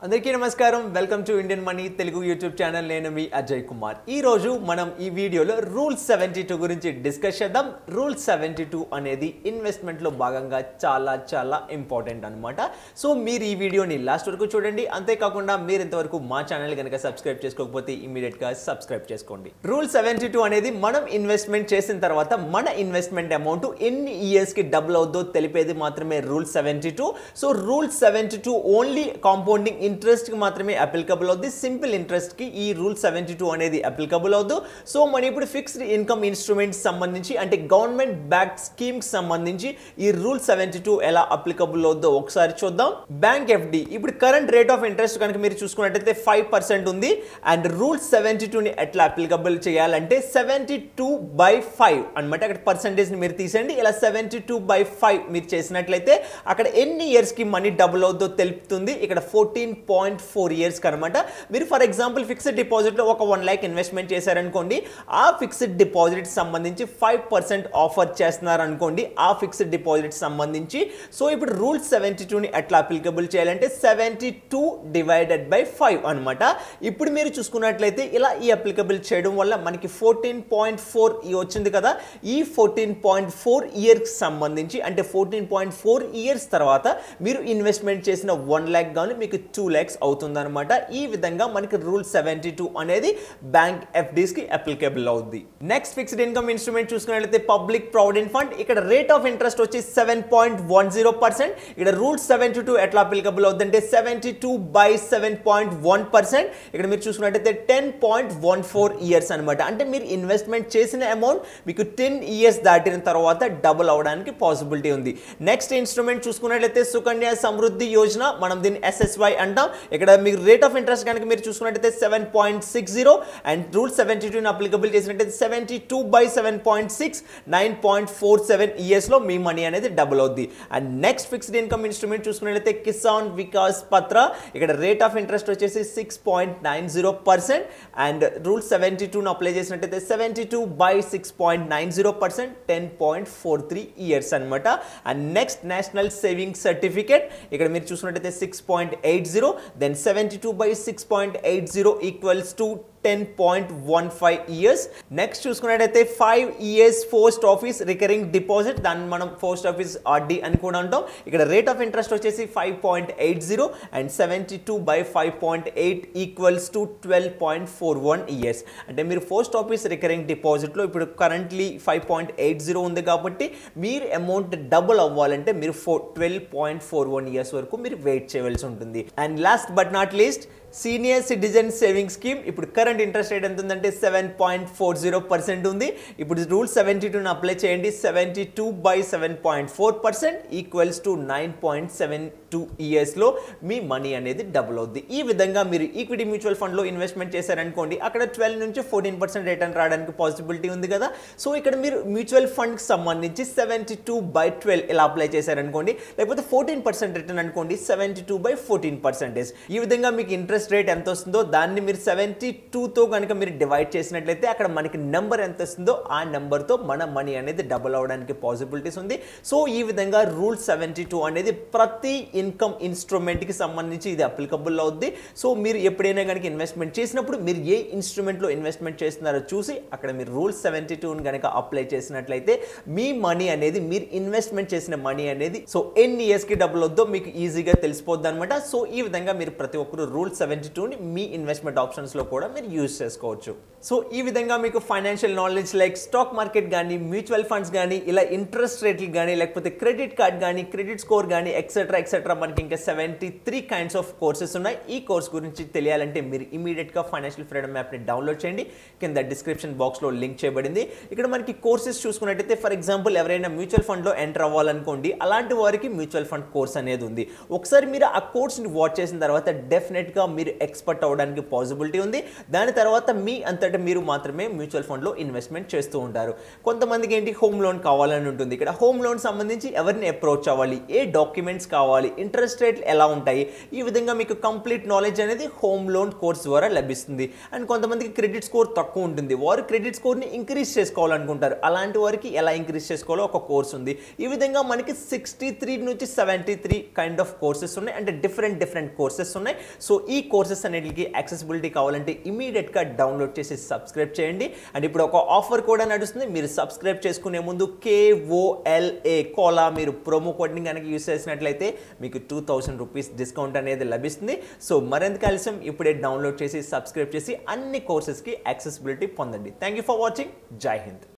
అందరికీ నమస్కారం welcome to Indian money Telugu YouTube channel నేను మీ అజయ్ కుమార్ ఈ రోజు మనం ఈ వీడియోలో రూల్ సెవెంటీ టూ గురించి డిస్కస్ చేద్దాం రూల్ సెవెంటీ టూ అనేది ఇన్వెస్ట్మెంట్లో భాగంగా చాలా చాలా ఇంపార్టెంట్ అనమాట సో మీరు ఈ వీడియోని లాస్ట్ వరకు చూడండి అంతేకాకుండా మీరు ఇంతవరకు మా ఛానల్ కనుక సబ్స్క్రైబ్ చేసుకోకపోతే ఇమీడియట్గా సబ్స్క్రైబ్ చేసుకోండి రూల్ సెవెంటీ టూ అనేది మనం ఇన్వెస్ట్మెంట్ చేసిన తర్వాత మన ఇన్వెస్ట్మెంట్ అమౌంట్ ఎన్ని ఇయర్స్కి డబుల్ అవుద్దో తెలిపేది మాత్రమే rule seventy two so rule seventy two only compounding ఇంట్రెస్ట్కి మాత్రమే అప్లికబుల్ అవుద్ది సింపుల్ ఇంట్రెస్ట్కి ఈ రూల్ సెవెంటీ టూ అనేది అప్లికబుల్ అవుద్దు సో మనం ఇప్పుడు ఫిక్స్డ్ ఇన్కమ్ ఇన్స్ట్రుమెంట్స్ సంబంధించి అంటే గవర్నమెంట్ బ్యాక్ స్కీమ్కి సంబంధించి ఈ రూల్ సెవెంటీ టూ ఎలా అప్లికబుల్ అవుద్దో ఒకసారి చూద్దాం బ్యాంక్ ఎఫ్డి ఇప్పుడు కరెంట్ రేట్ ఆఫ్ ఇంట్రెస్ట్ కనుక మీరు చూసుకున్నట్టయితే ఫైవ్ పర్సెంట్ ఉంది అండ్ రూల్ సెవెంటీ టూని ఎట్లా అప్లికబుల్ చేయాలంటే సెవెంటీ టూ బై ఫైవ్ అనమాట అక్కడ పర్సంటేజ్ని మీరు తీసేయండి ఇలా సెవెంటీ టూ బై ఫైవ్ మీరు చేసినట్లయితే అక్కడ ఎన్ని ఇయర్స్కి మనీ డబుల్ అవుద్దో తెలుపుతుంది ఇక్కడ ఫోర్టీన్ పాయింట్ ఫోర్ ఇయర్స్కి అనమాట మీరు ఫర్ ఎగ్జాంపుల్ ఫిక్స్డ్ డిపాజిట్లో ఒక వన్ ల్యాక్ ఇన్వెస్ట్మెంట్ చేశారనుకోండి ఆ ఫిక్స్డ్ డిపాజిట్ సంబంధించి ఫైవ్ పర్సెంట్ ఆఫర్ చేస్తున్నారు అనుకోండి ఆ ఫిక్స్డ్ డిపాజిట్ సంబంధించి సో ఇప్పుడు రూల్ సెవెంటీ టూని ఎట్లా అప్లికబుల్ చేయాలంటే seventy two divided by five అనమాట ఇప్పుడు మీరు చూసుకున్నట్లయితే ఇలా ఈ అప్లికబుల్ చేయడం వల్ల మనకి ఫోర్టీన్ పాయింట్ ఫోర్ వచ్చింది కదా ఈ ఫోర్టీన్ పాయింట్ ఫోర్ ఇయర్స్ సంబంధించి అంటే ఫోర్టీన్ పాయింట్ ఫోర్ ఇయర్స్ తర్వాత మీరు ఇన్వెస్ట్మెంట్ చేసిన వన్ ల్యాక్ గాను మీకు టూ ల్యాక్స్ అవుతుందన్నమాట ఈ విధంగా మనకి రూల్ సెవెంటీ టూ అనేది బ్యాంక్ ఎఫ్డీస్కి అప్లికబుల్ అవుద్ది నెక్స్ట్ ఫిక్స్డ్ ఇన్కమ్ ఇన్స్ట్రుమెంట్ చూసుకున్నట్లయితే పబ్లిక్ ప్రావిడెంట్ ఫండ్ ఇక్కడ రేట్ ఆఫ్ ఇంట్రెస్ట్ వచ్చి seven point one zero percent ఇక్కడ రూల్ సెవెంటీ టూ ఎట్లా అప్లికబుల్ అవుతుంది అంటే seventy two by seven point one percent ఇక్కడ మీరు చూసుకున్నట్టయితే ten point one four years అనమాట అంటే మీరు ఇన్వెస్ట్మెంట్ చేసిన అమౌంట్ మీకు టెన్ ఇయర్స్ దాటిన తర్వాత డబుల్ అవడానికి పాసిబిలిటీ ఉంది నెక్స్ట్ ఇన్స్ట్రుమెంట్ చూసుకున్నట్లయితే సుకన్య సమృద్ధి యోజన మనం దీన్ని ఎస్ఎస్వై అంటాం ఇక్కడ మీకు రేట్ ఆఫ్ ఇంట్రెస్ట్ కనుక మీరు చూసుకున్నట్టయితే seven point six zero and rule seventy టూని అప్లికబుల్ చేసినట్టయితే seventy two by seven point six nine point four seven ఇయర్స్లో మీ మనీ అనేది డబుల్ అవుద్ది and next fixed income instrument చూసుకున్నట్లయితే కిసాన్ వికాస్ పత్ర ఇక్కడ రేట్ ఆఫ్ ఇంట్రెస్ట్ వచ్చేసి six point nine zero percent and rule seventy టూను అప్లై చేసినట్టయితే seventy two by six point nine zero percent ten point four three years అనమాట and next national saving certificate ఇక్కడ మీరు చూసుకున్నట్టయితే six point eight zero then seventy two by six point eight zero equals to ten point one five years next చూసుకున్నట్టయితే five years post office recurring deposit దాన్ని మనం post office RD అని కూడా అంటాం ఇక్కడ రేట్ ఆఫ్ ఇంట్రెస్ట్ వచ్చేసి five point eight zero and seventy two by five point eight equals to twelve point four one years అంటే మీరు పోస్ట్ ఆఫీస్ రికరింగ్ డిపాజిట్లో ఇప్పుడు currently five point eight zero ఉంది కాబట్టి మీరు అమౌంట్ డబుల్ అవ్వాలంటే మీరు four twelve point four one years వరకు మీరు వెయిట్ చేయవలసి ఉంటుంది and last but not least senior citizen saving scheme ఇప్పుడు కరెంట్ ఇంట్రెస్ట్ రేట్ ఎంత ఉందంటే seven point four zero percent ఉంది ఇప్పుడు రూల్ సెవెంటీ టూని అప్లై చేయండి seventy two by seven point four percent equals to nine point seven two ఇయర్స్లో మీ money అనేది డబుల్ అవుద్ది ఈ విధంగా మీరు ఈక్విటీ మ్యూచువల్ ఫండ్లో ఇన్వెస్ట్మెంట్ చేశారనుకోండి అక్కడ ట్వెల్వ్ నుంచి ఫోర్టీన్ పర్సెంట్ రిటర్న్ రావడానికి పాసిబిలిటీ ఉంది కదా సో ఇక్కడ మీరు మ్యూచువల్ ఫండ్కి సంబంధించి సెవెంటీ టూ బై ట్వెల్వ్ ఇలా అప్లై చేశారనుకోండి లేకపోతే ఫోర్టీన్ పర్సెంట్ రిటర్న్ అనుకోండి seventy two by fourteen percentage ఈ విధంగా మీకు ఇంట్రెస్ట్ రేట్ ఎంత వస్తుందో దాన్ని మీరు సెవెంటీ టూతో కనుక మీరు డివైడ్ చేసినట్లయితే అక్కడ మనకి నెంబర్ ఎంత వస్తుందో ఆ నెంబర్తో మన మనీ అనేది డబుల్ అవడానికి పాసిబిలిటీస్ ఉంది సో ఈ విధంగా రూల్ సెవెంటీ టూ అనేది ప్రతి ఇన్కమ్ ఇన్స్ట్రుమెంట్కి సంబంధించి ఇది అప్లికబుల్ అవుద్ది సో మీరు ఎప్పుడైనా కనుక ఇన్వెస్ట్మెంట్ చేసినప్పుడు మీరు ఏ ఇన్స్ట్రుమెంట్లో ఇన్వెస్ట్మెంట్ చేస్తున్నారో చూసి అక్కడ మీరు రూల్ సెవెంటీ టూని కనుక అప్లై చేసినట్లయితే మీ మనీ అనేది మీరు ఇన్వెస్ట్మెంట్ చేసిన మనీ అనేది సో ఎన్ని ఇయర్స్కి డబుల్ అవుద్దో మీకు ఈజీగా తెలిసిపోద్ది అనమాట సో ఈ విధంగా మీరు ప్రతి ఒక్కరు రూల్ సెవెంటీ టూని మీ ఇన్వెస్ట్మెంట్ ఆప్షన్స్లో కూడా మీరు యూజ్ చేసుకోవచ్చు సో ఈ విధంగా మీకు financial knowledge like stock market కానీ మ్యూచువల్ ఫండ్స్ కానీ ఇలా ఇంట్రెస్ట్ రేట్లు కానీ లేకపోతే క్రెడిట్ కార్డ్ కానీ క్రెడిట్ స్కోర్ కానీ ఎక్సెట్రా ఎక్సెట్రా మనకి ఇంకా seventy three kinds of courses ఉన్నాయి ఈ కోర్స్ గురించి తెలియాలంటే మీరు ఇమీడియట్గా ఫైనాన్షియల్ ఫ్రీడమ్ యాప్ని డౌన్లోడ్ చేయండి కింద డిస్క్రిప్షన్ బాక్స్లో లింక్ చేయబడింది ఇక్కడ మనకి కోర్సెస్ చూసుకున్నట్టయితే ఫర్ ఎగ్జాంపుల్ ఎవరైనా మ్యూచువల్ ఫండ్లో ఎంటర్ అవ్వాలనుకోండి అలాంటి వారికి మ్యూచువల్ ఫండ్ కోర్స్ అనేది ఉంది ఒకసారి మీరు ఆ కోర్స్ని వాచ్ చేసిన తర్వాత డెఫినెట్గా మీరు ఎక్స్పర్ట్ అవ్వడానికి పాసిబిలిటీ ఉంది దాని తర్వాత మీ అంతటా మీరు మాత్రమే మ్యూచువల్ ఫండ్లో ఇన్వెస్ట్మెంట్ చేస్తూ ఉంటారు కొంతమందికి ఏంటి హోమ్ లోన్ కావాలని ఉంటుంది ఇక్కడ హోమ్ లోన్ సంబంధించి ఎవరిని అప్రోచ్ అవ్వాలి ఏ డాక్యుమెంట్స్ కావాలి ఇంట్రెస్ట్ రేట్లు ఎలా ఉంటాయి ఈ విధంగా మీకు కంప్లీట్ నాలెడ్జ్ అనేది హోమ్ లోన్ కోర్స్ ద్వారా లభిస్తుంది అండ్ కొంతమందికి క్రెడిట్ స్కోర్ తక్కువ ఉంటుంది వారు క్రెడిట్ స్కోర్ని ఇంక్రీజ్ చేసుకోవాలనుకుంటారు అలాంటి వారికి ఎలా ఇంక్రీజ్ చేసుకోవాలో ఒక కోర్స్ ఉంది ఈ విధంగా మనకి సిక్స్టీ త్రీ నుంచి seventy three kind of courses ఉన్నాయి అంటే డిఫరెంట్ డిఫరెంట్ కోర్సెస్ ఉన్నాయి సో ఈ కోర్సెస్ అన్నిటికి యాక్సెసిబిలిటీ కావాలంటే ఇమీడియట్గా డౌన్లోడ్ చేసి సబ్స్క్రైబ్ చేయండి అండ్ ఇప్పుడు ఒక ఆఫర్ కూడా నడుస్తుంది మీరు సబ్స్క్రైబ్ చేసుకునే ముందు కేఓఎల్ఏ కోలా మీరు ప్రోమో కోడ్ని కనుక యూస్ చేసినట్లయితే మీకు టూ థౌసండ్ రూపీస్ డిస్కౌంట్ అనేది లభిస్తుంది సో మరింత కలిసి ఇప్పుడే డౌన్లోడ్ చేసి సబ్స్క్రైబ్ చేసి అన్ని కోర్సెస్కి యాక్సెసిబిలిటీ పొందండి థ్యాంక్ యూ ఫర్ వాచింగ్ జై హింద్